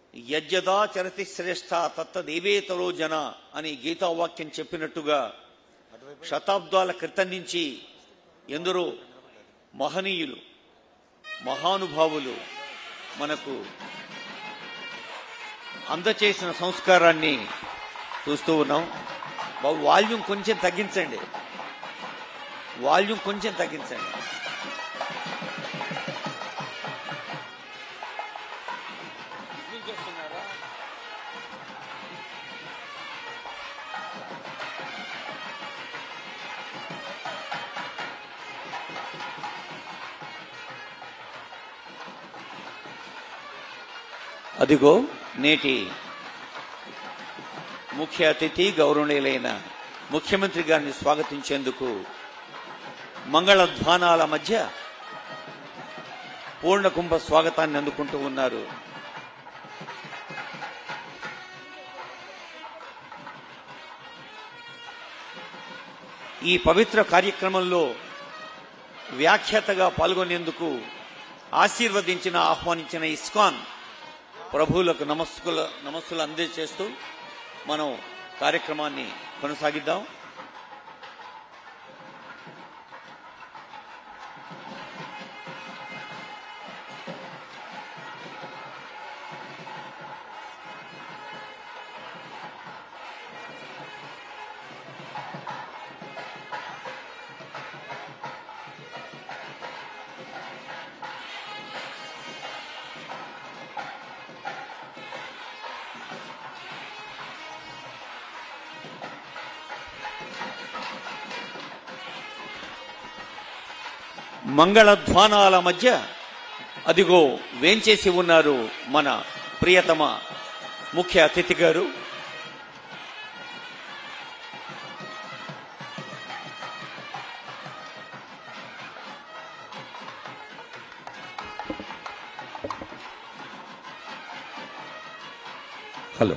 యజ్జదా చరతి శ్రేష్ఠ తత్తదేవేతరో జన అని గీతావాక్యం చెప్పినట్టుగా శతాబ్దాల క్రితం నుంచి ఎందరో మహనీయులు మహానుభావులు మనకు అందచేసిన సంస్కారాన్ని చూస్తూ ఉన్నాం బాబు వాల్యూమ్ కొంచెం తగ్గించండి వాల్యూమ్ కొంచెం తగ్గించండి అదిగో నేటి ముఖ్య అతిథి గౌరవనీయులైన ముఖ్యమంత్రి గారిని స్వాగతించేందుకు మంగళధ్వానాల మధ్య పూర్ణ కుంభ స్వాగతాన్ని అందుకుంటూ ఉన్నారు ఈ పవిత్ర కార్యక్రమంలో వ్యాఖ్యాతగా పాల్గొనేందుకు ఆశీర్వదించిన ఆహ్వానించిన ఇస్కాన్ ప్రభువులకు నమస్కుల నమస్సులు అందజేస్తూ మనం కార్యక్రమాన్ని కొనసాగిద్దాం మంగళధ్వానాల మధ్య అదిగో వేంచేసి ఉన్నారు మన ప్రియతమ ముఖ్య అతిథి గారు హలో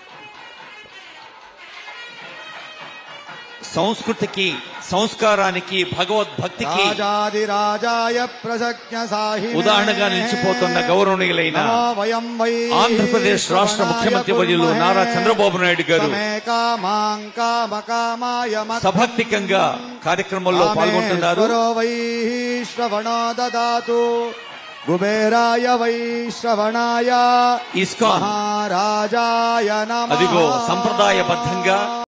సంస్కృతికి సంస్కారానికి భగవద్భక్తికి రాజాదిరాజాయ ప్రసజ్ఞ సాహినే ఉదాహరణగా నిలిచిపోతున్న గౌరవనీయులైన నమో వయం వై ఆంధ్రప్రదేశ్ రాష్ట్ర ముఖ్యమంత్రి వర్యులు నారా చంద్రబాబు నాయుడు గారు కామాం కామకామాయ మత్ సభక్తికంగా కార్యక్రమంలో పాల్గొంటున్నారు రామేశ్వరో వై శ్రవణో దదాతు కుబేరాయ వై శ్రవణాయ ఇస్కాన్ మహారాజాయ నమః అదిగో సంప్రదాయబద్ధంగా